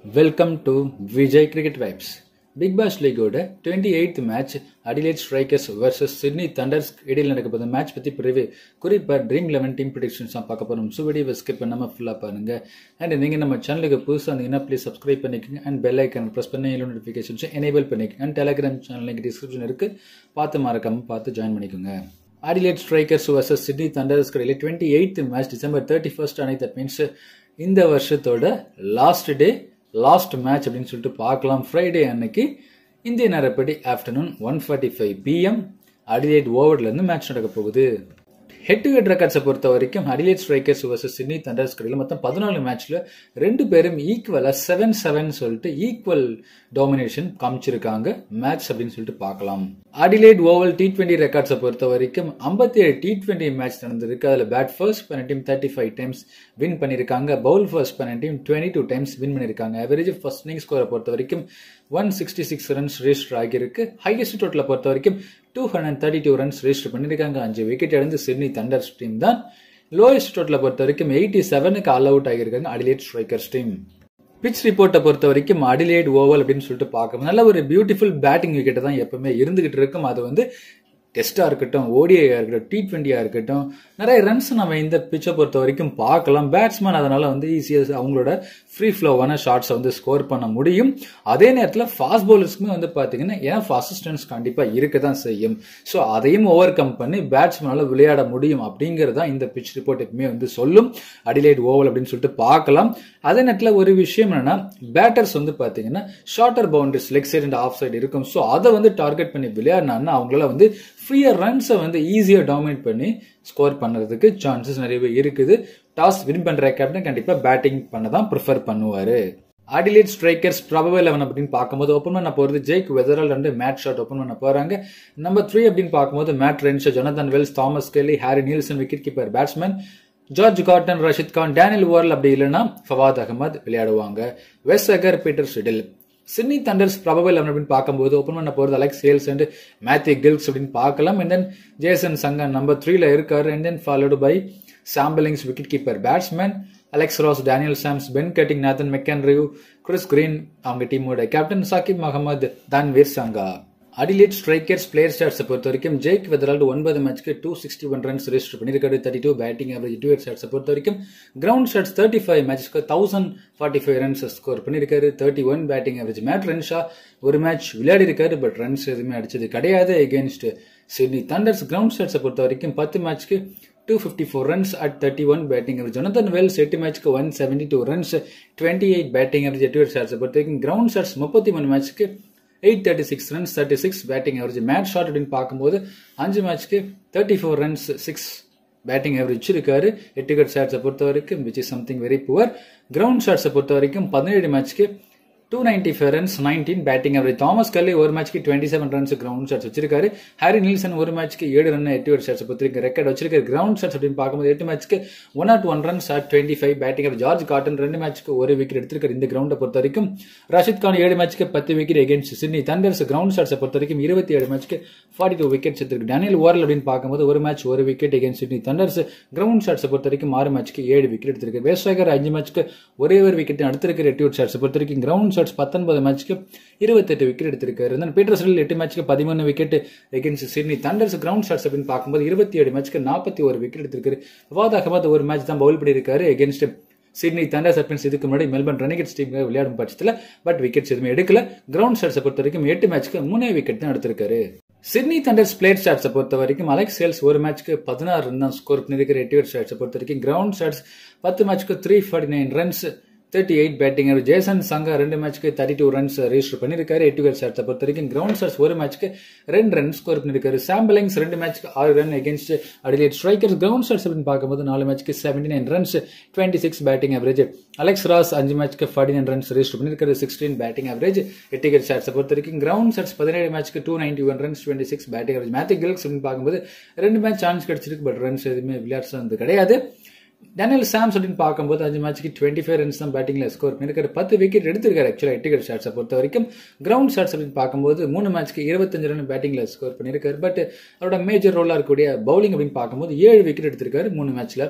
welcome to Vijay cricket vibes big bash லீகோட twenty eighth match Adelaide Strikers versus Sydney Thunders இடையில் நடக்க போகிற match பற்றி பிறகு குறிப்பாக ட்ரீம் லெவன் டீம் ப்ரிடிக்ஷன்ஸ் தான் பார்க்க போகிறோம் ஸோ வீடியோ ஸ்கிப் பண்ணாமல் ஃபுல்லாக பாருங்க அண்ட் நீங்கள் நம்ம சேனலுக்கு புதுசாக இருந்தீங்கன்னா ப்ளீஸ் சப்ஸ்கிரைப் பண்ணிக்கோங்க அண்ட் பெல் ஐக்கன் ப்ரெஸ் பண்ணி எல்லா நோட்டிஃபிகேஷன்ஸும் எனேபிள் பண்ணிக்கோங்க and Telegram channel link description இருக்குது பார்த்து மறக்காமல் பார்த்து ஜாயின் பண்ணிக்கோங்க Adelaide Strikers versus Sydney Thunders கடையில் twenty eighth match December thirty first அன்னைக்கு தட் மீன்ஸ் இந்த வருஷத்தோட லாஸ்ட் டே லாஸ்ட் மேட்ச் அப்படின்னு சொல்லிட்டு பார்க்கலாம் ஃப்ரைடே அன்னைக்கு இந்திய நேரப்படி afternoon one forty five PM Adelaide ஓவர்லேருந்து மேட்ச் நடக்க போகுது ஹெட் டு ஹெட் ரெக்கார்ட்ஸை பொறுத்த வரைக்கும் Adelaide Strikers versus Sydney Thunders கடையில் மொத்தம் பதினாலு மேட்ச்ல ரெண்டு பேரும் ஈக்குவலா செவன் செவன் சொல்லிட்டு ஈக்குவல் டாமினேஷன் காமிச்சிருக்காங்க மேட்ச் அப்படின்னு சொல்லிட்டு பார்க்கலாம் அடிலேட் ஓவல் டி டுவெண்ட்டி ரெக்கார்ட்ஸை பொறுத்த வரைக்கும் ஐம்பத்தி ஏழு டி டுவெண்ட்டி மேட்ச் நடந்திருக்கு அதில் பேட் ஃபர்ஸ்ட் பண்ண team thirty five times win பண்ணியிருக்காங்க பவுல் ஃபர்ஸ்ட் பண்ண team twenty two times win பண்ணியிருக்காங்க அவரேஜ் ஃபர்ஸ்ட் இன்னிங் ஸ்கோரை பொறுத்த வரைக்கும் one sixty six runs register ஆகியிருக்கு ஹையஸ்ட் டோட்டலை பொறுத்த வரைக்கும் two hundred thirty two runs register பண்ணியிருக்காங்க அஞ்சு விக்கெட் இழந்து சிட்னி தண்டர்ஸ் டீம் தான் லோயஸ்ட் டோட்டலை பொறுத்த வரைக்கும் எயிட்டி செவனுக்கு ஆல் அவுட் ஆகியிருக்காங்க அடிலேட் ஸ்ட்ரைக்கர்ஸ் டீம் பிச் ரிப்போர்ட்டை பொறுத்த வரைக்கும் அடிலேட் ஓவல் அப்படின்னு சொல்லிட்டு பார்க்கணும் நல்ல ஒரு பியூட்டிஃபுல் பேட்டிங் விக்கெட் தான் எப்பவுமே இருந்துகிட்டு இருக்கும் அது வந்து டெஸ்ட்டாக இருக்கட்டும் ஓடிஐயா இருக்கட்டும் டி டுவெண்ட்டியாக இருக்கட்டும் நிறைய ரன்ஸ் நம்ம இந்த பிச்சை பொறுத்த வரைக்கும் பார்க்கலாம் பேட்ஸ்மேன் அதனால வந்து ஈஸியாக அவங்களோட ஃப்ரீ ஃப்ளோவான ஷாட்ஸை வந்து ஸ்கோர் பண்ண முடியும் அதே நேரத்தில் ஃபாஸ்ட் பவுலர்ஸ்க்குமே வந்து பார்த்தீங்கன்னா ஏன் அசிஸ்டன்ஸ் கண்டிப்பாக இருக்க தான் செய்யும் ஸோ அதையும் ஓவர் கம் பண்ணி பேட்ஸ்மேனால விளையாட முடியும் அப்படிங்கிறது தான் இந்த பிச் ரிப்போர்ட் எப்பவுமே வந்து சொல்லும் அடிலைட் ஓவல் அப்படின்னு சொல்லிட்டு பார்க்கலாம் அதே நேரத்தில் ஒரு விஷயம் என்னன்னா பேட்டர்ஸ் வந்து பார்த்தீங்கன்னா shorter boundaries leg side and off side இருக்கும் ஸோ அதை வந்து டார்கெட் பண்ணி விளையாடினாங்கன்னா அவங்களால வந்து ஃப்ரீயர் ரன்ஸை வந்து ஈஸியாக டாமினேட் பண்ணி ஸ்கோர் பண்ணுறதுக்கு சான்சஸ் நிறையவே இருக்குது டாஸ் வின் பண்ணுற கேப்டன் கண்டிப்பாக பேட்டிங் பண்ண தான் ப்ரிஃபர் பண்ணுவார் அடிலேட் ஸ்ட்ரைக்கர்ஸ் ப்ராபபிள் லெவன் அப்படின்னு பார்க்கும்போது ஓப்பன் பண்ண போகிறது ஜெய்க் வெதரல் ரெண்டு மேட் ஷாட் ஓப்பன் பண்ண போகிறாங்க நம்பர் த்ரீ அப்படின்னு பார்க்கும்போது Matt Renshaw Jonathan Wells Thomas Kelly Harry Nielsen wicket keeper batsman George Cotton Rashid Khan Daniel Worrall அப்படி இல்லைன்னா ஃபவாத் அகமது விளையாடுவாங்க Wes Agar Peter Siddle Sydney Thunders probable அப்படின்னு பார்க்கும்போது ஓப்பன் பண்ண போகிறது Alex Hales and Matthew Gilkes அப்படின்னு பார்க்கலாம் and then Jason Sangha number த்ரீல இருக்காரு and then followed by Sam Billings wicket keeper batsman Alex Ross Daniel Sams Ben Cutting Nathan McAndrew Chris green அவங்க டீமோட captain Saqib Mahmood Tanveer Sangha Adelaide Strikers player ஸ்டாட்ஸை பொறுத்த வரைக்கும் Jake Weatherald ஒன்பது மேட்ச்க்கு two sixty one runs register பண்ணியிருக்காரு thirty two batting average two eight ஸ்டாட்ஸை பொறுத்த வரைக்கும் கிரவுண்ட் ஷாட்ஸ் தேர்ட்டி ஃபைவ் மேட்ச்க்கு thousand forty five runs score பண்ணியிருக்காரு thirty one batting average Matt Renshaw ஒரு மேட்ச் விளையாடி இருக்காரு பட் ரன்ஸ் எதுவுமே அடிச்சது கிடையாது எகேன்ஸ்ட் சிட்னி தண்டர்ஸ் கிரவுண்ட் ஸ்டாட்ஸை பொறுத்த வரைக்கும் பத்து மேட்ச்க்கு two fifty four runs at thirty one batting average Jonathan Wells எட்டு மேட்ச்க்கு one seventy two runs twenty eight batting average எட்டு ஷாட்ஸை பொறுத்த வரைக்கும் கிரவுண்ட் ஷாட்ஸ் முப்பத்தி மூணு மேட்ச்க்கு eight thirty six runs thirty six batting average Matt Short அப்படின்னு பார்க்கும்போது அஞ்சு மேட்ச்க்கு thirty four runs six batting average இருக்காரு எட்டு விக்கெட் ஷாட்ஸை பொறுத்த வரைக்கும் which is something very poor ground ஷாட்ஸை பொறுத்த வரைக்கும் பதினேழு மேட்ச்க்கு two ninety five runs nineteen batting average Thomas Kelly ஒரு மேட்ச்க்கு twenty seven runs ground shots வச்சிருக்காரு ஹாரி நீல்சன் ஒரு மேட்ச்க்கு ஏழு ரன் எட்டு விக்கெட் ஷாட்ஸ் பொறுத்திருக்க ரெக்கார்ட் வச்சிருக்காரு கிரவுண்ட் ஷாட்ஸ் அப்படின்னு பார்க்கும்போது எட்டு மேட்ச்க்கு one not one runs at twenty five batting அவர் ஜார்ஜ் காட்டன் ரெண்டு மேட்ச்க்கு ஒரு விக்கெட் எடுத்திருக்காரு இந்த கிரவுண்டை பொறுத்த வரைக்கும் ரஷித் கான் ஏழு மேட்ச்க்கு பத்து wicket against Sydney Thunders ground ஷாட்ஸை பொறுத்த வரைக்கும் இருபத்தி ஏழு மேட்ச்க்கு ஃபார்ட்டி டூ விக்கெட்ஸ் எடுத்திருக்கு டேனியல் ஓவரல் அப்படின்னு பார்க்கும்போது ஒரு மேட்ச் ஒரு wicket against Sydney Thunders ground ஷாட்ஸை பொறுத்த வரைக்கும் ஆறு மேட்ச்க்கு ஏழு விக்கெட் எடுத்திருக்கு வேஸ்டாகர் அஞ்சு மேட்ச்க்கு ஒரே ஒரு விக்கெட் அடுத்திருக்கிற எட்டு ஷாட்ஸை பொறுத்த வரைக்கும் கிரவுண்ட் ஷாட்ஸ் பத்தொன்பது மேட்ச்க்கு இருபத்தெட்டு விக்கெட் எடுத்திருக்காரு தென் பீட்டர்ஸ்டில் எட்டு மேட்ச்க்கு பதிமூணு wicket against Sydney Thunders ground shots அப்படின்னு பார்க்கும்போது இருபத்தி ஏழு மேட்ச்க்கு நாற்பத்தி ஒரு விக்கெட் எடுத்திருக்காரு ஃபவாத் அகமது ஒரு மேட்ச் தான் பவுல் பண்ணியிருக்காரு எகேன்ஸ்ட் சிட்னி தண்டர் சர்பன்ஸ் இதுக்கு முன்னாடி மெல்பர்ன் ரெனிகெட்ஸ் டீம் விளையாடும் பட்சத்தில் பட் விக்கெட்ஸ் எதுவுமே எடுக்கல கிரவுண்ட் ஷாட்ஸை பொறுத்த வரைக்கும் எட்டு மேட்ச்க்கு மூணே விக்கெட் தான் எடுத்திருக்காரு சிட்னி தண்டர்ஸ் பிளேட் ஷாட்ஸை பொறுத்த வரைக்கும் அலெக்ஸ் சேல்ஸ் ஒரு மேட்ச்க்கு பதினாறு ரன் தான் ஸ்கோர் பண்ணியிருக்கிற எட்டு விக்கெட் ஷாட்ஸை பொறுத்த வரைக்கும் கிரவுண்ட் ஷாட்ஸ் பத்து மேட்ச்க்கு three forty nine runs thirty eight batting Jason Sangha ரெண்டு மேட்ச்க்கு தேர்ட்டி டூ ரன்ஸ் ரெஜிஸ்டர் பண்ணியிருக்காரு எட்டு விக்கெட் ஷாட்ஸை பொறுத்த வரைக்கும் கிரவுண்ட் ஷாட்ஸ் ஒரு மேட்ச்க்கு ரெண்டு ரன் ஸ்கோர் பண்ணியிருக்காரு சாம்பிளிங்ஸ் ரெண்டு மேட்ச்க்கு ஆறு run against Adelaide Strikers ground shots அப்படின்னு பார்க்கும்போது நாலு மேட்ச்க்கு seventy nine runs twenty six batting average Alex Ross அஞ்சு மேட்ச்க்கு ஃபார்ட்டி நைன் ரன்ஸ் ரெஜிஸ்டர் பண்ணியிருக்காரு சிக்ஸ்டீன் பேட்டிங் அவரேஜ் எட்டு விக்கெட் ஷாட்ஸை பொறுத்த வரைக்கும் கிரவுண்ட் ஷாட்ஸ் பதினேழு மேட்ச்க்கு two ninety one runs twenty six batting average Matthew Gilkes அப்படின்னு பார்க்கும்போது ரெண்டு மேட்ச் சான்ஸ் கிடைச்சிருக்கு பட் ரன்ஸ் எதுவுமே விளையாட்டு வந்து கிடையாது டேனியல் சாம்ஸ் அப்படின்னு பார்க்கும்போது அஞ்சு மேட்ச்க்கு டுவெண்ட்டி ஃபைவ் ரன்ஸ் தான் பேட்டிங்ல ஸ்கோர் பண்ணிருக்காரு பத்து விக்கெட் எடுத்திருக்காரு ஆக்சுவலாக எட்டு விக்கெட் ஷாட்ஸை பொறுத்த வரைக்கும் கிரவுண்ட் ஷாட்ஸ் அப்படின்னு பார்க்கும்போது மூணு மேட்ச்க்கு இருபத்தஞ்சு ரன் பேட்டிங்ல ஸ்கோர் பண்ணியிருக்காரு பட் அவரோட மேஜர் ரோலாக இருக்கக்கூடிய பவுலிங் அப்படின்னு பார்க்கும்போது ஏழு விக்கெட் எடுத்திருக்காரு மூணு மேட்ச்ல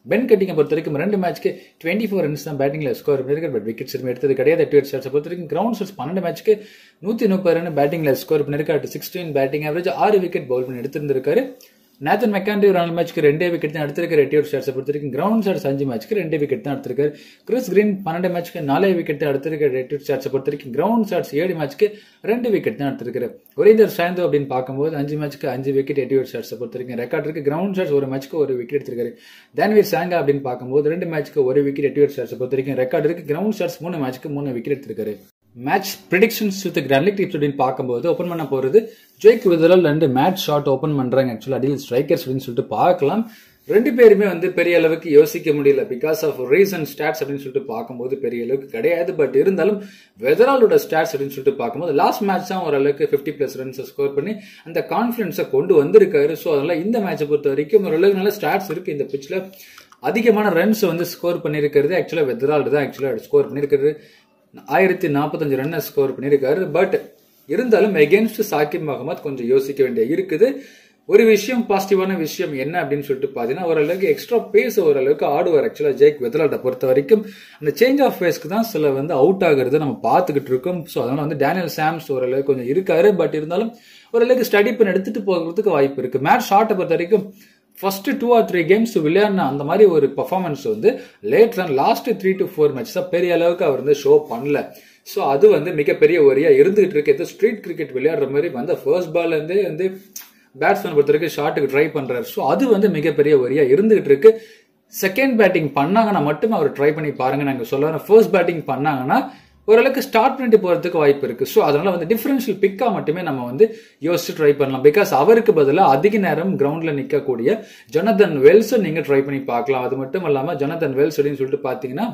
பென் கட்டிங்கை பொறுத்த வரைக்கும் ரெண்டு மேட்ச்க்கு டுவெண்ட்டி ஃபோர் ரன்ஸ் தான் பேட்டிங்ல ஸ்கோர் பண்ணியிருக்காரு பட் விக்கெட்ஸ் எதுவும் எடுத்தது கிடையாது எட்டு ஷாட்ஸை பொறுத்த வரைக்கும் கிரவுண்ட் ஷாட்ஸ் பன்னெண்டு மேட்ச்க்கு நூற்றி முப்பது ரன் பேட்டிங்ல ஸ்கோர் பண்ணியிருக்காரு சிக்ஸ்டீன் பேட்டிங் ஆவரேஜ் ஆறு விக்கெட் பவுல் பண்ணி எடுத்திருந்திருக்காரு நேத்தன் மெக்காண்டி ஒரு நாலு மேட்ச்க்கு ரெண்டே விக்கெட் தான் எடுத்திருக்காரு எட்டு ஷாட்ஸை பொறுத்த வரைக்கும் கிரவுண்ட் ஷாட்ஸ் அஞ்சு மேட்ச்க்கு ரெண்டே விக்கெட் தான் எடுத்திருக்காரு கிறிஸ் கிரீன் பன்னெண்டு மேட்ச்க்கு நாலே விக்கெட் தான் எடுத்திருக்காரு எட்டு ஷாட்ஸை பொறுத்த வரைக்கும் கிரவுண்ட் ஷாட்ஸ் ஏழு மேட்ச்க்கு ரெண்டு விக்கெட் தான் எடுத்திருக்காரு ஒரேந்தர் சாயந்தோ அப்படின்னு பார்க்கும்போது அஞ்சு மேட்ச்க்கு அஞ்சு விக்கெட் எட்டு ஷாட்ஸை பொறுத்த வரைக்கும் ரெக்கார்ட் இருக்கு கிரவுண்ட் ஷாட்ஸ் ஒரு மேட்ச்க்கு ஒரு விக்கெட் எடுத்திருக்காரு தான்வீர் சாங்கா அப்படின்னு பார்க்கும்போது ரெண்டு மேட்ச்க்கு ஒரு விக்கெட் எட்டு ஷாட்ஸை பொறுத்த வரைக்கும் ரெக்கார்ட் இருக்கு கிரவுண்ட் ஷாட்ஸ் மூணு மேட்ச்க்கு மூணு விக்கெட் எடுத்திருக்காரு match predictions with grand league tips அப்படின்னு பார்க்கும்போது ஓப்பன் பண்ண போறது ஜெய்க் விடுதலால் ரெண்டு மேட்ச் ஷாட் ஓப்பன் பண்றாங்க ஆக்சுவலா அடியில் ஸ்ட்ரைக்கர்ஸ் அப்படின்னு சொல்லிட்டு பார்க்கலாம் ரெண்டு பேருமே வந்து பெரிய அளவுக்கு யோசிக்க முடியல பிகாஸ் ஆஃப் ரீசன் ஸ்டாட்ஸ் அப்படின்னு சொல்லிட்டு பார்க்கும்போது பெரிய அளவுக்கு கிடையாது பட் இருந்தாலும் வெதராலோட ஸ்டாட்ஸ் அப்படின்னு சொல்லிட்டு பார்க்கும்போது லாஸ்ட் மேட்ச் தான் ஓரளவுக்கு ஃபிஃப்டி பிளஸ் ரன்ஸ் ஸ்கோர் பண்ணி அந்த கான்ஃபிடன்ஸை கொண்டு வந்திருக்காரு ஸோ அதனால இந்த மேட்சை பொறுத்த வரைக்கும் ஓரளவுக்கு நல்ல ஸ்டாட்ஸ் இருக்கு இந்த பிச்சில் அதிகமான ரன்ஸ் வந்து ஸ்கோர் பண்ணியிருக்கிறது ஆக்சுவலாக வெதரால் தான் ஆக்சுவலாக ஸ்கோர் பண்ணியிருக்கிறது ஆயிரத்தி நாற்பத்தஞ்சு ரன்னை ஸ்கோர் பண்ணியிருக்காரு பட் இருந்தாலும் எகென்ஸ்ட் சாக்கிப் மகமத் கொஞ்சம் யோசிக்க வேண்டிய இருக்குது ஒரு விஷயம் பாசிட்டிவான விஷயம் என்ன அப்படின்னு சொல்லிட்டு பார்த்தீங்கன்னா ஓரளவுக்கு எக்ஸ்ட்ரா பேஸ் ஓரளவுக்கு ஆடுவார் ஆக்சுவலாக ஜெய்க் வெதலாட்டை பொறுத்த வரைக்கும் அந்த சேஞ்ச் ஆஃப் பேஸ்க்கு தான் சில வந்து அவுட் ஆகுறத நம்ம பார்த்துக்கிட்டு இருக்கோம் ஸோ அதனால வந்து டேனியல் சாம்ஸ் ஓரளவுக்கு கொஞ்சம் இருக்காரு பட் இருந்தாலும் ஓரளவுக்கு ஸ்டடி பண்ணி எடுத்துட்டு போகிறதுக்கு வாய்ப்பு இருக்கு மேட்ச் ஷாட்டை பொறுத்த வரைக்கும் first two or three games விளையாடின அந்த மாதிரி ஒரு பர்ஃபார்மன்ஸ் வந்து late run last three to four match தான் பெரிய அளவுக்கு அவர் வந்து ஷோ பண்ணல ஸோ அது வந்து மிகப்பெரிய ஒரியா இருந்துகிட்டு இருக்கு எது ஸ்ட்ரீட் கிரிக்கெட் விளையாடுற மாதிரி வந்து ஃபர்ஸ்ட் பால்ல இருந்தே வந்து பேட்ஸ்மேன் பொறுத்த வரைக்கும் ஷாட்டுக்கு ட்ரை பண்றாரு ஸோ அது வந்து மிகப்பெரிய ஒரியா இருந்துகிட்டு இருக்கு செகண்ட் பேட்டிங் பண்ணாங்கன்னா மட்டும் அவர் ட்ரை பண்ணி பாருங்க நாங்கள் சொல்லுவோம் ஃபர்ஸ்ட் பேட்டிங் பண்ணாங்கன்னா ஓரளவுக்கு ஸ்டார்ட் பண்ணிட்டு போறதுக்கு வாய்ப்பு இருக்கு ஸோ அதனால வந்து டிஃபரன்ஷியல் பிக்கா மட்டுமே நம்ம வந்து யோசிச்சு ட்ரை பண்ணலாம் பிகாஸ் அவருக்கு பதிலாக அதிக நேரம் கிரவுண்ட்ல நிற்கக்கூடிய ஜொனதன் வெல்ஸும் நீங்க ட்ரை பண்ணி பார்க்கலாம் அது மட்டும் இல்லாம ஜொனதன் வெல்ஸ் அப்படின்னு சொல்லிட்டு பாத்தீங்கன்னா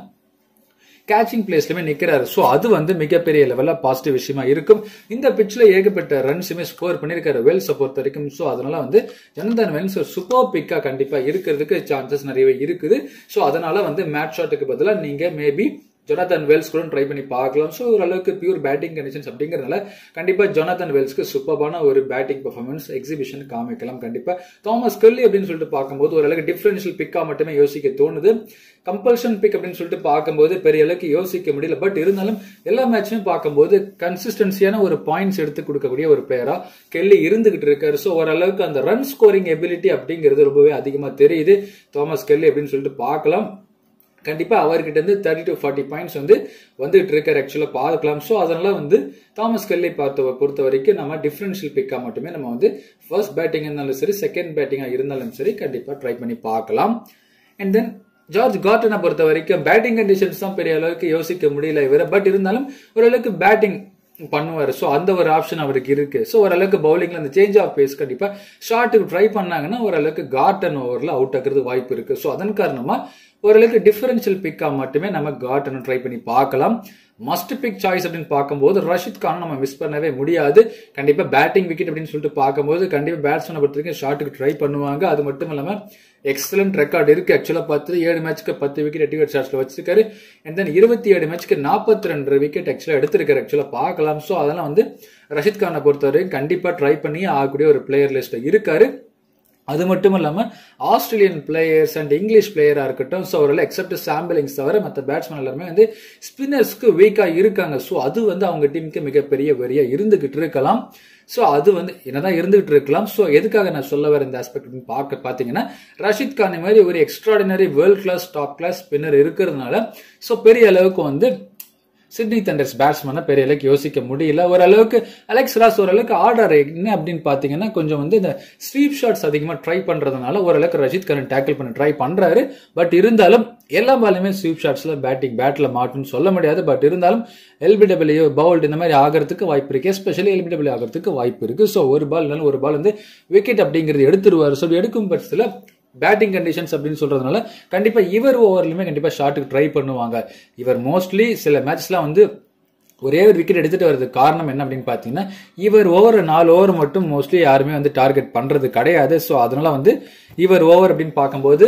கேச்சிங் பிளேஸ்லயுமே நிக்கிறாரு ஸோ அது வந்து மிகப்பெரிய லெவல்ல பாசிட்டிவ் விஷயமா இருக்கும் இந்த பிட்ச்ல ஏகப்பட்ட ரன்ஸுமே ஸ்கோர் பண்ணிருக்காரு வெல்ஸை பொறுத்த வரைக்கும் ஸோ அதனால வந்து ஜனதன் வெல்ஸ் ஒரு சூப்பர் பிக்கா கண்டிப்பா இருக்கிறதுக்கு சான்சஸ் நிறையவே இருக்குது ஸோ அதனால வந்து மேட்ச் ஷாட்டுக்கு பதிலாக நீங்க மேபி ஜொனாதன் வெல்ஸ் கூட ட்ரை பண்ணி பார்க்கலாம் ஸோ ஓரளவுக்கு பியூர் பேட்டிங் கண்டிஷன்ஸ் அப்படிங்கிறதுனால கண்டிப்பா ஜொனாதன் வெல்ஸ்க்கு சூப்பரான ஒரு பேட்டிங் பர்ஃபார்மன்ஸ் எக்ஸிபிஷன் காமிக்கலாம் கண்டிப்பா தாமஸ் கல்லி அப்படின்னு சொல்லிட்டு பார்க்கும்போது ஓரளவுக்கு டிஃபரன்ஷியல் பிக்கா மட்டுமே யோசிக்க தோணுது கம்பல்ஷன் பிக் அப்படின்னு சொல்லிட்டு பார்க்கும்போது பெரிய அளவுக்கு யோசிக்க முடியல பட் இருந்தாலும் எல்லா மேட்சுமே பார்க்கும்போது கன்சிஸ்டன்சியான ஒரு பாயிண்ட்ஸ் எடுத்து கொடுக்கக்கூடிய ஒரு பிளேயரா கெல்லி இருந்துகிட்டு இருக்காரு ஸோ ஓரளவுக்கு அந்த ரன் ஸ்கோரிங் எபிலிட்டி அப்படிங்கிறது ரொம்பவே அதிகமா தெரியுது தாமஸ் கெல்லி அப்படின்னு சொல்லிட்டு பார்க்கலாம் கண்டிப்பா அவர்கிட்ட இருந்து தேர்ட்டி டு ஃபார்ட்டி பாயிண்ட்ஸ் வந்து வந்துட்டு இருக்காரு ஆக்சுவலா பார்க்கலாம் ஸோ அதனால வந்து தாமஸ் கல்லை பார்த்த பொறுத்த வரைக்கும் நம்ம டிஃபரன்ஷியல் பிக்கா மட்டுமே நம்ம வந்து ஃபர்ஸ்ட் பேட்டிங் இருந்தாலும் சரி செகண்ட் பேட்டிங்கா இருந்தாலும் சரி கண்டிப்பா ட்ரை பண்ணி பார்க்கலாம் அண்ட் தென் ஜார்ஜ் கார்டனை பொறுத்த வரைக்கும் பேட்டிங் கண்டிஷன்ஸ் தான் பெரிய அளவுக்கு யோசிக்க முடியல இவரை பட் இருந்தாலும் ஓரளவுக்கு பேட்டிங் பண்ணுவார் ஸோ அந்த ஒரு ஆப்ஷன் அவருக்கு இருக்கு ஸோ ஓரளவுக்கு பவுலிங்ல அந்த சேஞ்ச் ஆஃப் பேஸ் கண்டிப்பா ஷார்ட்டுக்கு ட்ரை பண்ணாங்கன்னா ஓரளவுக்கு கார்டன் ஓவர்ல அவுட் ஆகிறது வாய்ப்பு இருக்கு ஸோ அதன் காரணமா ஓரளவுக்கு டிஃபரன்ஷியல் பிக்கா மட்டுமே நம்ம கார்டன் ட்ரை பண்ணி பார்க்கலாம் மஸ்ட் பிக் சாய்ஸ் அப்படின்னு பார்க்கும்போது ரஷித் கான் நம்ம மிஸ் பண்ணவே முடியாது கண்டிப்பா பேட்டிங் விக்கெட் அப்படின்னு சொல்லிட்டு பார்க்கும்போது கண்டிப்பா பேட்ஸ்மேனை பொறுத்த வரைக்கும் ஷாட்டுக்கு ட்ரை பண்ணுவாங்க அது மட்டும் இல்லாம எக்ஸலன்ட் ரெக்கார்ட் இருக்கு ஆக்சுவலா பார்த்து ஏழு மேட்ச்க்கு பத்து விக்கெட் எட்டு விக்கெட் ஷாட்ஸ்ல வச்சிருக்காரு அண்ட் தென் இருபத்தி ஏழு மேட்ச்க்கு நாற்பத்தி ரெண்டு விக்கெட் ஆக்சுவலா எடுத்திருக்காரு ஆக்சுவலா பார்க்கலாம் ஸோ அதெல்லாம் வந்து ரஷித் கானை பொறுத்தவரை கண்டிப்பா ட்ரை பண்ணி ஆகக்கூடிய ஒரு பிளேயர் லிஸ்ட்ல இருக்காரு அது மட்டும் இல்லாம ஆஸ்திரேலியன் பிளேயர்ஸ் அண்ட் இங்கிலீஷ் பிளேயரா இருக்கட்டும் ஸோ அவரால் எக்ஸப்ட் சாம்பிளிங்ஸ் தவிர மற்ற பேட்ஸ்மேன் எல்லாருமே வந்து ஸ்பின்னர்ஸ்க்கு வீக்கா இருக்காங்க ஸோ அது வந்து அவங்க டீமுக்கு மிகப்பெரிய வரியா இருந்துகிட்டு இருக்கலாம் ஸோ அது வந்து என்னதான் இருந்துகிட்டு இருக்கலாம் ஸோ எதுக்காக நான் சொல்ல வர இந்த ஆஸ்பெக்ட் பார்க்க பார்த்தீங்கன்னா ரஷித் கான் மாதிரி ஒரு extraordinary world class top class spinner இருக்கிறதுனால ஸோ பெரிய அளவுக்கு வந்து சிட்னி தண்டர்ஸ் பேட்ஸ்மேனை பெரிய அளவுக்கு யோசிக்க முடியல ஓரளவுக்கு அலெக்ஸ் ராஸ் ஓரளவுக்கு ஆர்டர் என்ன அப்படின்னு பார்த்தீங்கன்னா கொஞ்சம் வந்து இந்த ஸ்வீப் ஷாட்ஸ் அதிகமாக ட்ரை பண்ணுறதுனால ஓரளவுக்கு ரஜித் கரன் டேக்கிள் பண்ண ட்ரை பண்ணுறாரு பட் இருந்தாலும் எல்லா பாலுமே ஸ்வீப் ஷாட்ஸில் பேட்டிங் பேட்டில் மாட்டுன்னு சொல்ல முடியாது பட் இருந்தாலும் எல்பிடபிள்யூ பவுல்டு இந்த மாதிரி ஆகிறதுக்கு வாய்ப்பு இருக்கு எஸ்பெஷலி எல்பிடபிள்யூ ஆகிறதுக்கு வாய்ப்பு இருக்கு ஸோ ஒரு பால் இல்லைன்னா ஒரு பால் வந்து விக்கெட் அப்படிங்கிறது எடுத்துருவார் ஸோ எடுக்கும் பட்சத்தில் பேட்டிங் கண்டிஷன்ஸ் அப்படின்னு சொல்றதுனால கண்டிப்பா இவர் ஓவர்லயுமே கண்டிப்பா ஷாட்டுக்கு ட்ரை பண்ணுவாங்க இவர் மோஸ்ட்லி சில மேட்ச்லாம் வந்து ஒரே ஒரு விக்கெட் எடுத்துட்டு வரதுக்கு காரணம் என்ன அப்படின்னு பார்த்தீங்கன்னா இவர் ஓவர் நாலு ஓவர் மட்டும் மோஸ்ட்லி யாருமே வந்து டார்கெட் பண்றது கிடையாது ஸோ அதனால வந்து இவர் ஓவர் அப்படின்னு பார்க்கும்போது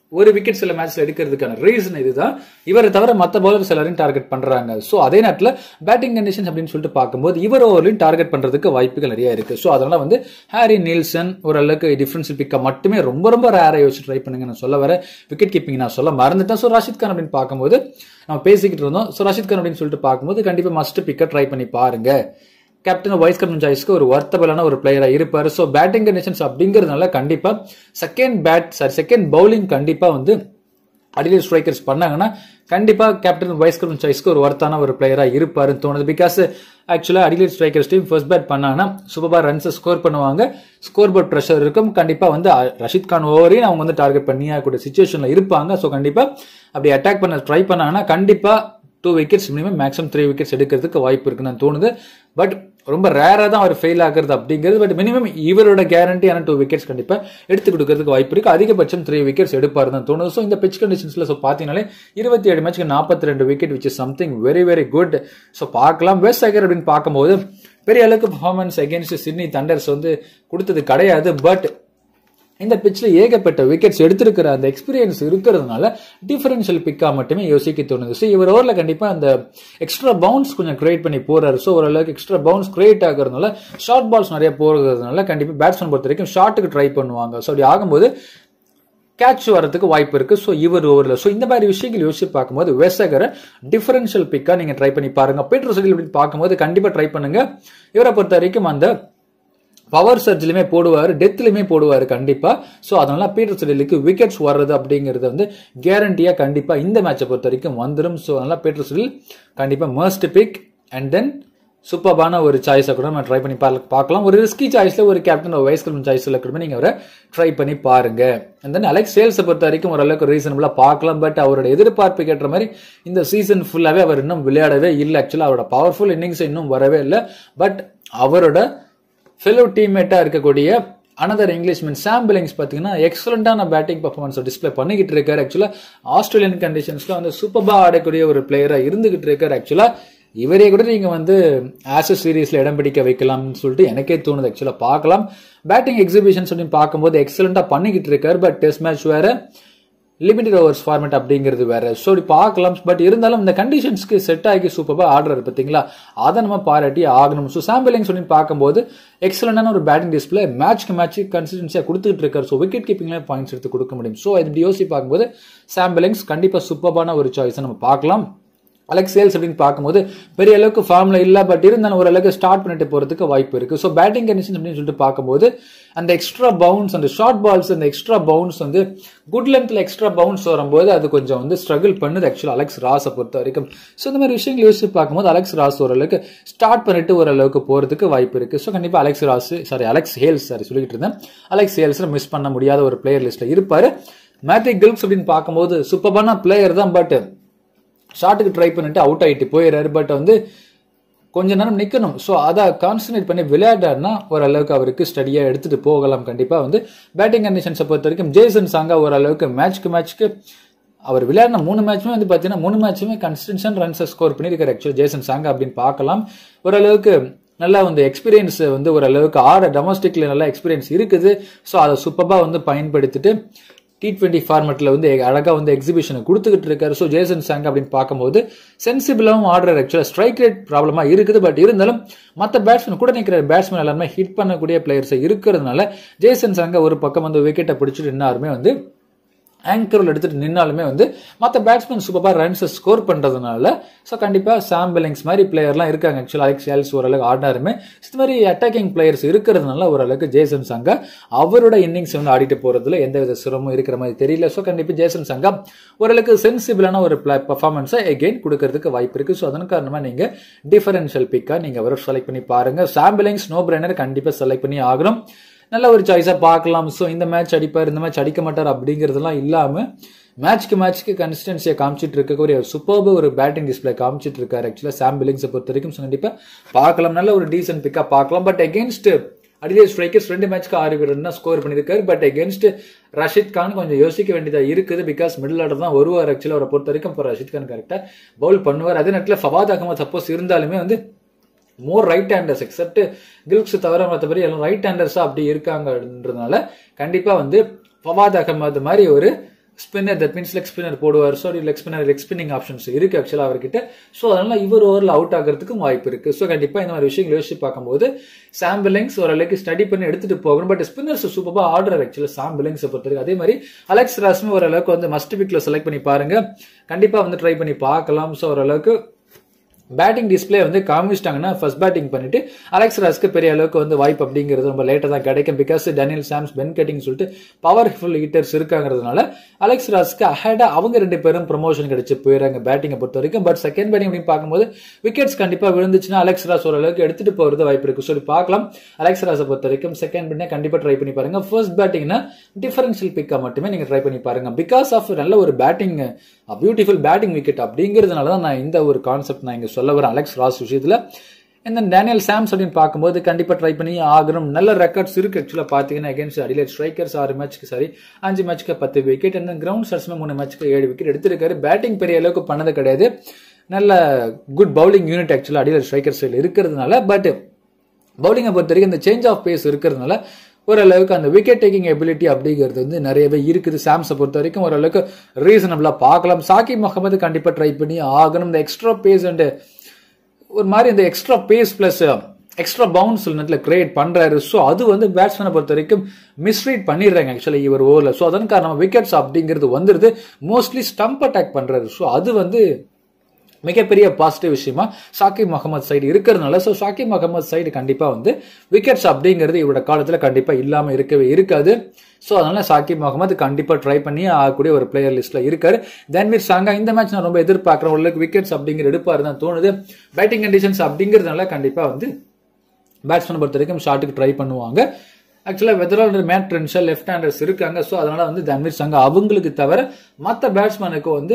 ஒரு விக்கெட் சில மேட்ச்ல எடுக்கிறதுக்கான ரீசன் இதுதான் இவரை தவிர மற்ற பவுலர்ஸ் எல்லாரையும் டார்கெட் பண்றாங்க ஸோ அதே நேரத்தில் பேட்டிங் கண்டிஷன்ஸ் அப்படின்னு சொல்லிட்டு பார்க்கும்போது இவர் ஓவர்லையும் டார்கெட் பண்றதுக்கு வாய்ப்புகள் நிறைய இருக்கு ஸோ அதனால வந்து ஹாரி நீல்சன் ஓரளவுக்கு டிஃபரன்ஷியல் பிக்கை மட்டுமே ரொம்ப ரொம்ப ரேராக யோசிச்சு ட்ரை பண்ணுங்க நான் சொல்ல வர விக்கெட் கீப்பிங் நான் சொல்ல மறந்துட்டேன் ஸோ ராஷித் கான் அப்படின்னு பார்க்கும்போது நம்ம பேசிக்கிட்டு இருந்தோம் ஸோ ராஷித் கான் அப்படின்னு சொல்லிட்டு பார்க்கும்போது கண்டிப்பாக மஸ்ட் பிக்கை ட்ரை பண்ணி பாருங்க கேப்டன் வைஸ் கேப்டன் சாய்ஸ்க்கு ஒரு வர்த்தபலான ஒரு பிளேயரா இருப்பாரு ஸோ பேட்டிங் கண்டிஷன்ஸ் அப்படிங்கிறதுனால கண்டிப்பா second bat sorry second bowling கண்டிப்பா வந்து அடியில் ஸ்ட்ரைக்கர்ஸ் பண்ணாங்கன்னா கண்டிப்பா கேப்டன் வைஸ் கேப்டன் சாய்ஸ்க்கு ஒரு ஒர்த்தான ஒரு பிளேயரா இருப்பாருன்னு தோணுது because actually Adelaide Strikers team first bat பண்ணாங்கன்னா சூப்பர் ரன்ஸ் ஸ்கோர் பண்ணுவாங்க ஸ்கோர் போர்ட் ப்ரெஷர் இருக்கும் கண்டிப்பா வந்து ரஷித் கான் ஓவரையும் அவங்க வந்து டார்கெட் பண்ணி கூடிய சுச்சுவேஷன்ல இருப்பாங்க ஸோ கண்டிப்பா அப்படி அட்டாக் பண்ண ட்ரை பண்ணாங்கன்னா கண்டிப்பா two wickets minimum maximum three wickets எடுக்கிறதுக்கு வாய்ப்பு இருக்குன்னு தோணுது பட் ரொம்ப ரேராக தான் அவர் ஃபெயில் ஆகுறது அப்படிங்கிறது பட் மினிமம் இவரோட கேரண்டியான டூ விக்கெட்ஸ் கண்டிப்பாக எடுத்து கொடுக்கறதுக்கு வாய்ப்பு இருக்கு அதிகபட்சம் த்ரீ விக்கெட்ஸ் எடுப்பார் தான் தோணுது ஸோ இந்த பிச் கண்டிஷன்ஸ்ல ஸோ பார்த்தீங்கனாலே இருபத்தி ஏழு மேட்ச்க்கு நாற்பத்தி ரெண்டு wicket which is something very very good so பார்க்கலாம் வெஸ்ட் சைகர் அப்படின்னு பார்க்கும்போது பெரிய அளவுக்கு பர்ஃபார்மன்ஸ் அகேன்ஸ்ட் சிட்னி தண்டர்ஸ் வந்து கொடுத்தது கிடையாது பட் இந்த பிச்சில் ஏகப்பட்ட விக்கெட்ஸ் எடுத்திருக்கிற அந்த எக்ஸ்பீரியன்ஸ் இருக்கிறதுனால டிஃபரன்ஷியல் பிக்கா மட்டுமே யோசிக்க தோணுது ஸோ இவர் ஓவரில் கண்டிப்பாக அந்த எக்ஸ்ட்ரா பவுன்ஸ் கொஞ்சம் கிரியேட் பண்ணி போறாரு ஸோ ஓரளவுக்கு எக்ஸ்ட்ரா பவுன்ஸ் கிரியேட் ஆகுறதுனால ஷார்ட் பால்ஸ் நிறைய போகிறதுனால கண்டிப்பாக பேட்ஸ்மேன் பொறுத்த வரைக்கும் ஷார்ட்டுக்கு ட்ரை பண்ணுவாங்க ஸோ அப்படி ஆகும்போது கேட்ச் வரதுக்கு வாய்ப்பு இருக்கு ஸோ இவர் ஓவரில் ஸோ இந்த மாதிரி விஷயங்கள் யோசிச்சு பார்க்கும்போது வெசகரை டிஃபரன்ஷியல் பிக்கா நீங்க ட்ரை பண்ணி பாருங்க பீட்டர் சகில் அப்படின்னு பார்க்கும்போது கண்டிப்பா ட்ரை பண்ணுங்க இவரை பொறுத்த வரைக்கும் அந்த பவர் சர்ஜ்லையுமே போடுவார் டெத்லையுமே போடுவார் கண்டிப்பா ஸோ அதனால பீட்டர் சிடிலுக்கு விக்கெட்ஸ் வர்றது அப்படிங்கிறது வந்து கேரண்டியா கண்டிப்பா இந்த மேட்சை பொறுத்த வரைக்கும் வந்துடும் ஸோ அதனால பீட்டர் சிடில் கண்டிப்பா மஸ்ட் பிக் அண்ட் தென் சூப்பர்பான ஒரு சாய்ஸை கூட நம்ம ட்ரை பண்ணி பார்க்கலாம் ஒரு ரிஸ்கி சாய்ஸ்ல ஒரு கேப்டன் ஒரு வைஸ் கேப்டன் சாய்ஸ்ல கூட நீங்க அவரை ட்ரை பண்ணி பாருங்க அண்ட் தென் அலெக்ஸ் சேல்ஸை பொறுத்த வரைக்கும் ஓரளவுக்கு ரீசனபிளா பார்க்கலாம் பட் அவரோட எதிர்பார்ப்பு கேட்ட மாதிரி இந்த சீசன் ஃபுல்லாவே அவர் இன்னும் விளையாடவே இல்லை ஆக்சுவலா அவரோட பவர்ஃபுல் இன்னிங்ஸ் இன்னும் வரவே இல்லை பட் அவரோட ஃபெலோ டீம்மேட்டா இருக்கக்கூடிய அனதர் இங்கிலீஷ்மேன் சாம் பில்லிங்ஸ் பார்த்தீங்கன்னா எக்ஸலண்டான பேட்டிங் பர்ஃபார்மன்ஸ் டிஸ்பிளே பண்ணிக்கிட்டு இருக்காரு ஆக்சுவலா ஆஸ்திரேலியன் கண்டிஷன்ஸ்ல வந்து சூப்பர்பா ஆடக்கூடிய ஒரு பிளேயரா இருந்துகிட்டு இருக்காரு ஆக்சுவலா இவரே கூட நீங்க வந்து ஆசஸ் சீரீஸ்ல இடம் பிடிக்க வைக்கலாம்னு சொல்லிட்டு எனக்கே தோணுது ஆக்சுவலா பார்க்கலாம் பேட்டிங் எக்ஸிபிஷன்ஸ் அப்படின்னு பார்க்கும்போது எக்ஸலண்டா பண்ணிக்கிட்டு இருக்காரு பட் டெஸ்ட் மேட்ச் வேற லிமிடெட் ஓவர்ஸ் ஃபார்மேட் அப்படிங்கிறது வேற ஸோ இப்படி பார்க்கலாம் பட் இருந்தாலும் இந்த கண்டிஷன்ஸ்க்கு செட் ஆகி சூப்பராக ஆடுறாரு பார்த்தீங்களா அதை நம்ம பாராட்டி ஆகணும் ஸோ சாம்பிளிங் சொல்லி பார்க்கும்போது எக்ஸலண்டான ஒரு பேட்டிங் டிஸ்பிளே மேட்ச்க்கு மேட்ச் கன்சிஸ்டன்சியாக கொடுத்துட்டு இருக்காரு ஸோ விக்கெட் கீப்பிங்ல பாயிண்ட்ஸ் எடுத்து கொடுக்க முடியும் ஸோ இப்படி யோசிச்சு பார்க்கும்போது சாம்பிளிங்ஸ் கண்டிப்பாக சூப்பரான ஒரு சாய்ஸை நம்ம பார்க்கலாம் அலெக்ஸ் சேல்ஸ் அப்படின்னு பார்க்கும்போது பெரிய அளவுக்கு ஃபார்ம்ல இல்ல பட் இருந்தாலும் ஓரளவுக்கு ஸ்டார்ட் பண்ணிட்டு போறதுக்கு வாய்ப்பு இருக்கு ஸோ பேட்டிங் கண்டிஷன் அப்படின்னு சொல்லிட்டு பார்க்கும்போது அந்த எக்ஸ்ட்ரா பவுன்ஸ் அந்த ஷார்ட் பால்ஸ் அந்த எக்ஸ்ட்ரா பவுன்ஸ் வந்து குட் லென்த்ல எக்ஸ்ட்ரா பவுன்ஸ் வரும்போது அது கொஞ்சம் வந்து ஸ்ட்ரகிள் பண்ணுது ஆக்சுவலா அலெக்ஸ் ராஸை பொறுத்த வரைக்கும் ஸோ இந்த மாதிரி விஷயங்கள் யோசிச்சு பார்க்கும்போது அலெக்ஸ் ராஸ் ஓரளவுக்கு ஸ்டார்ட் பண்ணிட்டு ஓரளவுக்கு போறதுக்கு வாய்ப்பு இருக்கு ஸோ கண்டிப்பா Alex Ross sorry Alex Hales sorry சொல்லிட்டு இருந்தேன் அலெக்ஸ் ஹேல்ஸ் மிஸ் பண்ண முடியாத ஒரு பிளேயர் லிஸ்ட்ல இருப்பாரு மேத்ரிக் கில்ப்ஸ் அப்படின்னு பார்க்கும்போது சூப்பரான பிளேயர் தான் பட் ஷாட்டுக்கு ட்ரை பண்ணிட்டு அவுட் ஆகிட்டு போயிடுறாரு பட் வந்து கொஞ்ச நேரம் நிற்கணும் ஸோ அதை கான்சன்ட்ரேட் பண்ணி விளையாடாருன்னா ஓரளவுக்கு அவருக்கு ஸ்டடியாக எடுத்துட்டு போகலாம் கண்டிப்பாக வந்து பேட்டிங் கண்டிஷன்ஸை பொறுத்த வரைக்கும் ஜேசன் சாங்கா ஓரளவுக்கு மேட்ச்க்கு மேட்ச்க்கு அவர் விளையாடின மூணு மேட்சுமே வந்து பார்த்தீங்கன்னா மூணு மேட்சுமே கன்சிஸ்டன்ட் ரன்ஸை ஸ்கோர் பண்ணியிருக்காரு ஆக்சுவலி ஜேசன் சாங்கா அப்படின்னு பார்க்கலாம் ஓரளவுக்கு நல்லா வந்து எக்ஸ்பீரியன்ஸ் வந்து ஓரளவுக்கு ஆற டொமஸ்டிக்ல நல்லா எக்ஸ்பீரியன்ஸ் இருக்குது ஸோ அதை சூப்பராக வந்து பயன்படுத்திட்டு டி டுவெண்ட்டி ஃபார்மெட்டில் வந்து அழகாக வந்து எக்ஸிபிஷனை கொடுத்துக்கிட்டு இருக்காரு ஸோ ஜேசன் சாங் அப்படின்னு பார்க்கும்போது சென்சிபிளாகவும் ஆடுற ஆக்சுவலாக ஸ்ட்ரைக் ரேட் ப்ராப்ளமாக இருக்குது பட் இருந்தாலும் மற்ற பேட்ஸ்மேன் கூட நிற்கிற பேட்ஸ்மேன் எல்லாருமே ஹிட் பண்ணக்கூடிய பிளேயர்ஸ் இருக்கிறதுனால ஜேசன் சாங்கை ஒரு பக்கம் வந்து விக்கெட்டை பிடிச்சிட்டு இன்னாருமே வந்து ஆங்கரில் எடுத்துட்டு நின்னாலுமே வந்து மற்ற பேட்ஸ்மேன் சூப்பராக ரன்ஸ் ஸ்கோர் பண்ணுறதுனால ஸோ கண்டிப்பாக சாம் பில்லிங்ஸ் மாதிரி பிளேயர்லாம் இருக்காங்க ஆக்சுவலாக அலெக்ஸ் ஏல்ஸ் ஓரளவுக்கு ஆடினாருமே இது மாதிரி அட்டாக்கிங் பிளேயர்ஸ் இருக்கிறதுனால ஓரளவுக்கு ஜேசன் சங்கா அவரோட இன்னிங்ஸ் வந்து ஆடிட்டு போகிறதுல எந்த வித சிரமம் இருக்கிற மாதிரி தெரியல ஸோ கண்டிப்பாக ஜேசன் சங்கா ஓரளவுக்கு சென்சிபிளான ஒரு பர்ஃபார்மன்ஸை எகெயின் கொடுக்கறதுக்கு வாய்ப்பு இருக்குது ஸோ அதன் காரணமாக நீங்கள் டிஃபரன்ஷியல் பிக்காக நீங்கள் அவரை செலக்ட் பண்ணி பாருங்கள் சாம் பில்லிங்ஸ் நோ பிரைனர் கண்டிப்பாக செலக்ட் பண்ணி ஆகணும் நல்ல ஒரு சாய்ஸாக பார்க்கலாம் ஸோ இந்த மேட்ச் அடிப்பார் இந்த மேட்ச் அடிக்க மாட்டார் அப்படிங்கிறதுலாம் இல்லாமல் மேட்ச்க்கு மேட்ச்க்கு கன்சிஸ்டன்சியை காமிச்சிட்டு இருக்கக்கூடிய ஒரு சூப்பர்பு ஒரு பேட்டிங் டிஸ்பிளே காமிச்சிட்டு இருக்காரு ஆக்சுவலாக சாம் பில்லிங்ஸை பொறுத்த வரைக்கும் ஸோ கண்டிப்பாக பார்க்கலாம் நல்ல ஒரு டீசென்ட் பிக்காக பார்க்கலாம் பட் அகேன்ஸ்ட் அடிலே ஸ்ட்ரைக்கர்ஸ் ரெண்டு மேட்ச்க்கு ஆறு பேர் தான் ஸ்கோர் பண்ணியிருக்காரு பட் அகேன்ஸ்ட் ரஷித் கான் கொஞ்சம் யோசிக்க வேண்டியதா இருக்குது பிகாஸ் மிடில் ஆர்டர் தான் வருவார் ஆக்சுவலாக அவரை பொறுத்த வரைக்கும் இப்போ ரஷித் கான் கரெக்டாக பவுல் பண்ணுவார் அதே நேரத்தில் ஃபவாத் அகமது சப்போஸ் இருந்தாலுமே வந்து more right handers except Gilkes தவிர மற்றபடி எல்லாம் ரைட் ஹேண்டர்ஸா அப்படி இருக்காங்கன்றதுனால கண்டிப்பா வந்து ஃபவாத் அகமது மாதிரி ஒரு spinner that means leg spinner போடுவார் so leg spinner leg spinning options இருக்கு ஆக்சுவலாக அவர்கிட்ட ஸோ அதனால இவர் ஓவரில் அவுட் ஆகிறதுக்கும் வாய்ப்பு இருக்கு ஸோ கண்டிப்பாக இந்த மாதிரி விஷயங்கள் யோசிச்சு பார்க்கும்போது சாம்பிளிங்ஸ் ஓரளவுக்கு ஸ்டடி பண்ணி எடுத்துட்டு போகணும் பட் ஸ்பின்னர்ஸ் சூப்பராக ஆர்டர் ஆக்சுவலாக சாம்பிளிங்ஸ் பொறுத்தவரைக்கும் அதே மாதிரி அலெக்ஸ் ராஸ்மே ஓரளவுக்கு வந்து மஸ்ட் பிக்ல செலக்ட் பண்ணி பாருங்க கண்டிப்பாக வந்து ட்ரை பண்ணி பார்க்கலாம் ஸோ ஓரளவுக்கு பேட்டிங் டிஸ்பிளே வந்து காமிச்சிட்டாங்கன்னா ஃபர்ஸ்ட் பேட்டிங் பண்ணிட்டு அலெக்ஸ் ராஸ்க்கு பெரிய அளவுக்கு வந்து வாய்ப்பு அப்படிங்கிறது ரொம்ப லேட்டாக தான் கிடைக்கும் because Daniel Sams Ben Cutting சொல்லிட்டு பவர்ஃபுல் ஹீட்டர்ஸ் இருக்காங்கிறதுனால அலெக்ஸ் ராஸ்க்கு அஹேடா அவங்க ரெண்டு பேரும் ப்ரமோஷன் கிடைச்சு போயிடுறாங்க பேட்டிங்கை பொறுத்த வரைக்கும் பட் செகண்ட் பேட்டிங் அப்படின்னு பார்க்கும்போது விக்கெட்ஸ் கண்டிப்பாக விழுந்துச்சுன்னா அலெக்ஸ் ராஸ் ஓரளவுக்கு எடுத்துட்டு போகிறது வாய்ப்பு இருக்கு சொல்லி பார்க்கலாம் அலெக்ஸ் ராஸை பொறுத்த வரைக்கும் செகண்ட் பேட்டிங் கண்டிப்பாக ட்ரை பண்ணி பாருங்க ஃபர்ஸ்ட் பேட்டிங்னா டிஃபரன்ஷியல் பிக்கா மட்டுமே நீங்க ட்ரை பண்ணி பாருங்க பிகாஸ் ஆஃப் நல்ல ஒரு பேட்டிங் பியூட்டிஃபுல் பேட்டிங் விக்கெட் அப்படிங்கிறதுனால தான் நான் இந்த ஒரு கான்செப்ட் நான் இங்க சொல்ல வரேன் அலெக்ஸ் ராஸ் விஷயத்துல இந்த டேனியல் சாம்ஸ் அப்படின்னு பார்க்கும்போது கண்டிப்பா ட்ரை பண்ணி ஆகணும் நல்ல ரெக்கார்ட்ஸ் இருக்கு ஆக்சுவலா பாத்தீங்கன்னா அகேன்ஸ்ட் அடிலேட் ஸ்ட்ரைக்கர்ஸ் ஆறு மேட்ச்க்கு சரி அஞ்சு மேட்ச்க்கு பத்து விக்கெட் அந்த கிரவுண்ட் ஸ்டார்ஸ்மே மூணு மேட்ச்க்கு ஏழு விக்கெட் எடுத்திருக்காரு பேட்டிங் பெரிய அளவுக்கு பண்ணது கிடையாது நல்ல good bowling unit actually Adelaide Striker சைடில் இருக்கிறதுனால பட் பவுலிங்கை பொறுத்த வரைக்கும் இந்த சேஞ்ச் ஆஃப் பேஸ் இருக்கிறதுனால ஓரளவுக்கு அந்த விக்கெட் டேக்கிங் எபிலிட்டி அப்படிங்கிறது வந்து நிறையவே இருக்குது சாம்ஸை பொறுத்த வரைக்கும் ஓரளவுக்கு ரீசனபிளா பார்க்கலாம் சாக்கி முகமது கண்டிப்பா ட்ரை பண்ணி ஆகணும் இந்த எக்ஸ்ட்ரா பேஸ் அண்ட் ஒரு மாதிரி இந்த extra pace plus extra bounce நேரத்தில் கிரியேட் பண்றாரு ஸோ அது வந்து பேட்ஸ்மேனை பொறுத்த வரைக்கும் மிஸ்ரீட் பண்ணிடுறாங்க ஆக்சுவலி இவர் ஓவரில் ஸோ அதன் காரணமாக விக்கெட்ஸ் அப்படிங்கிறது வந்துருது மோஸ்ட்லி ஸ்டம்ப் அட்டாக் பண்றாரு ஸோ அது வந்து மிகப்பெரிய பாசிட்டிவ் விஷயமா ஷாக்கிப் முகமது சைடு இருக்கிறதுனால ஸோ ஷாக்கிப் முகமது சைடு கண்டிப்பா வந்து விக்கெட்ஸ் அப்படிங்கிறது இவரோட காலத்துல கண்டிப்பா இல்லாம இருக்கவே இருக்காது ஸோ அதனால சாக்கிப் முகமது கண்டிப்பா ட்ரை பண்ணி ஆகக்கூடிய ஒரு பிளேயர் லிஸ்ட்ல இருக்காரு தன்வீர் சாங்கா இந்த மேட்ச் நான் ரொம்ப எதிர்பார்க்கிறேன் உங்களுக்கு விக்கெட்ஸ் அப்படிங்கிற எடுப்பாரு தான் தோணுது பேட்டிங் கண்டிஷன்ஸ் அப்படிங்கிறதுனால கண்டிப்பா வந்து பேட்ஸ்மேனை பொறுத்த வரைக்கும் ஷாட்டுக்கு ட்ரை பண்ணுவாங்க ஆக்சுவலாக Weatherald Matt Renshaw left handers இருக்காங்க ஸோ அதனால வந்து தன்வீர் சங்கா அவங்களுக்கு தவிர மற்ற பேட்ஸ்மேனுக்கு வந்து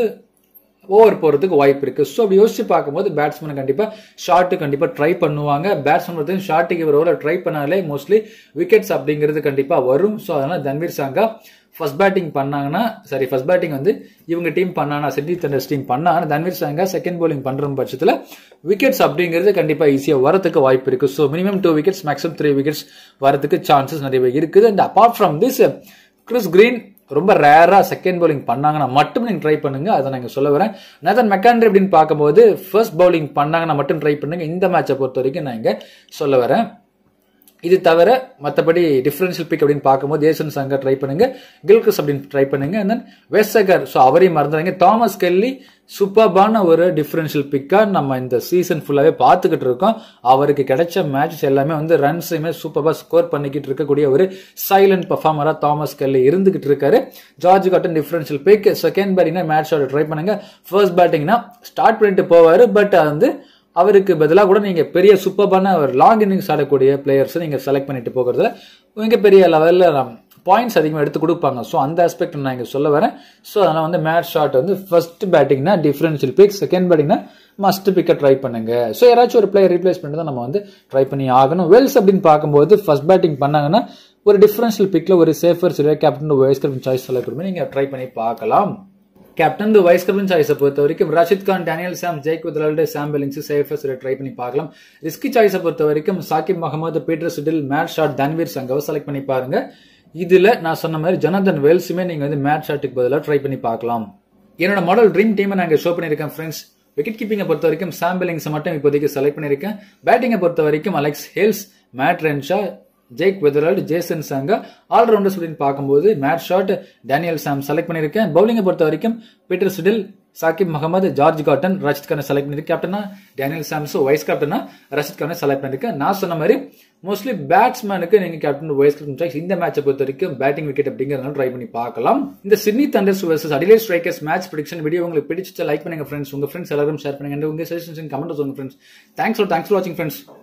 ஓவர் போறதுக்கு வாய்ப்பு இருக்கு ஸோ அப்படி யோசிச்சு பார்க்கும்போது பேட்ஸ்மேன் கண்டிப்பா ஷாட்டு கண்டிப்பா ட்ரை பண்ணுவாங்க பேட்ஸ்மேன் பொறுத்தவரைக்கும் ஷாட்டுக்கு இவர் ஓவர் ட்ரை பண்ணாலே மோஸ்ட்லி விக்கெட்ஸ் அப்படிங்கிறது கண்டிப்பா வரும் ஸோ அதனால தன்வீர் சாங்கா ஃபர்ஸ்ட் பேட்டிங் பண்ணாங்கன்னா சரி ஃபர்ஸ்ட் பேட்டிங் வந்து இவங்க டீம் பண்ணானா சிட்னி தண்டர்ஸ் டீம் பண்ணாங்கன்னா தன்வீர் சாங்கா செகண்ட் போலிங் பண்ற பட்சத்தில் விக்கெட்ஸ் அப்படிங்கிறது கண்டிப்பா ஈஸியா வரதுக்கு வாய்ப்பு இருக்கு so minimum two wickets maximum three wickets வரதுக்கு சான்சஸ் நிறையவே இருக்குது and apart from this Chris Green ரொம்ப ரேரா செகண்ட் பவுலிங் பண்ணாங்கன்னா மட்டும் நீங்க ட்ரை பண்ணுங்க அதை நாங்க சொல்ல வரேன் நேதன் மெக்காண்ட்ரி அப்படின்னு பார்க்கும்போது ஃபர்ஸ்ட் பவுலிங் பண்ணாங்கன்னா மட்டும் ட்ரை பண்ணுங்க இந்த மேட்சை பொறுத்த வரைக்கும் நான் இங்க சொல்ல வரேன் இது தவிர மற்றபடி டிஃபரன்ஷியல் பிக் அப்படின்னு பார்க்கும்போது ஏசன் சங்கர் ட்ரை பண்ணுங்க கில்கிஸ் அப்படின்னு ட்ரை பண்ணுங்க அண்ட் தென் வெஸ்டகர் ஸோ அவரையும் மறந்துடுங்க தாமஸ் கெல்லி சூப்பர்பான ஒரு டிஃபரன்ஷியல் பிக்கா நம்ம இந்த சீசன் ஃபுல்லாவே பார்த்துக்கிட்டு இருக்கோம் அவருக்கு கிடைச்ச மேட்சஸ் எல்லாமே வந்து ரன்ஸையுமே சூப்பராக ஸ்கோர் பண்ணிக்கிட்டு இருக்கக்கூடிய ஒரு சைலண்ட் பர்ஃபார்மரா தாமஸ் கெல்லி இருந்துகிட்டு இருக்காரு George Cotton differential pick second பேட்டிங்னா மேட்ச் ட்ரை பண்ணுங்க ஃபர்ஸ்ட் பேட்டிங்னா ஸ்டார்ட் பண்ணிட்டு போவாரு பட் வந்து அவருக்கு பதிலாக கூட நீங்க பெரிய சூப்பர்பான ஒரு லாங் இன்னிங்ஸ் ஆடக்கூடிய பிளேயர்ஸ் நீங்க செலக்ட் பண்ணிட்டு போகிறதுல மிக பெரிய லெவலில் பாயிண்ட்ஸ் அதிகமாக எடுத்து கொடுப்பாங்க ஸோ அந்த ஆஸ்பெக்ட் நான் இங்கே சொல்ல வரேன் ஸோ அதனால் வந்து மேட்ச் ஷாட் வந்து ஃபர்ஸ்ட் பேட்டிங்னா டிஃபரன்ஷியல் பிக் செகண்ட் பேட்டிங்னா மஸ்ட் பிக்கை ட்ரை பண்ணுங்க ஸோ யாராச்சும் ஒரு பிளேயர் ரீப்ளேஸ் பண்ணி தான் நம்ம வந்து ட்ரை பண்ணி ஆகணும் வெல்ஸ் அப்படின்னு பார்க்கும்போது ஃபர்ஸ்ட் பேட்டிங் பண்ணாங்கன்னா ஒரு டிஃபரன்ஷியல் பிக்ல ஒரு சேஃபர் சிறிய captain vice captain choice select பண்ணி நீங்கள் ட்ரை பண்ணி பார்க்கலாம் கேப்டன் வைஸ் கேப்டன் சாய்ஸை பொறுத்த வரைக்கும் Rashid Khan Daniel Sam Jake Weatherald Sam Billings safest try பண்ணி பார்க்கலாம் ரிஸ்கி சாய்ஸை பொறுத்த வரைக்கும் Saqib Mahmood Peter Siddle Matt Short Tanveer சங்கவை செலக்ட் பண்ணி பாருங்க இதுல நான் சொன்ன மாதிரி ஜனதன் வெல்ஸுமே நீங்க வந்து மேட் ஷாட்டுக்கு பதிலாக ட்ரை பண்ணி பார்க்கலாம் என்னோட மாடல் ட்ரீம் டீமை நாங்கள் ஷோ பண்ணியிருக்கேன் ஃப்ரெண்ட்ஸ் விக்கெட் கீப்பிங்கை பொறுத்த வரைக்கும் சாம் பெலிங்ஸை மட்டும் இப்போதைக்கு செலக்ட் பண்ணியிருக்கேன் பேட்டிங்கை பொறுத்த வரைக்கும் Alex Hales Matt Renshaw Jake Weatherald Jason Sangha allrounders அப்படின்னு பார்க்கும்போது Matt Short Daniel Sam select பண்ணியிருக்கேன் பவுலிங்கை பொறுத்த வரைக்கும் Peter Siddle Saqib Mahmood George Cotton Rashid கானை செலக்ட் பண்ணிருக்கேன் கேப்டனா டேனியல் சாம்ஸோ வைஸ் கேப்டனா ரஷித் கானை செலக்ட் பண்ணிருக்கேன் நான் சொன்ன மாதிரி மோஸ்ட்லி பேட்ஸ்மேனுக்கு நீங்க கேப்டன் வைஸ் கேப்டன் சாய்ஸ் இந்த மேட்சை பொறுத்த வரைக்கும் பேட்டிங் விக்கெட் அப்படிங்கிறதுனால ட்ரை பண்ணி பார்க்கலாம் இந்த Sydney Thunders versus Adelaide Strikers match prediction video உங்களுக்கு பிடிச்சா லைக் பண்ணுங்க ஃப்ரெண்ட்ஸ் உங்க ஃப்ரெண்ட்ஸ் எல்லாரும் ஷேர் பண்ணுங்க உங்க சஜஷன்ஸ் கமெண்ட் உங்க friends thanks for thanks for வாட்சிங் ஃப்ரெண்ட்ஸ்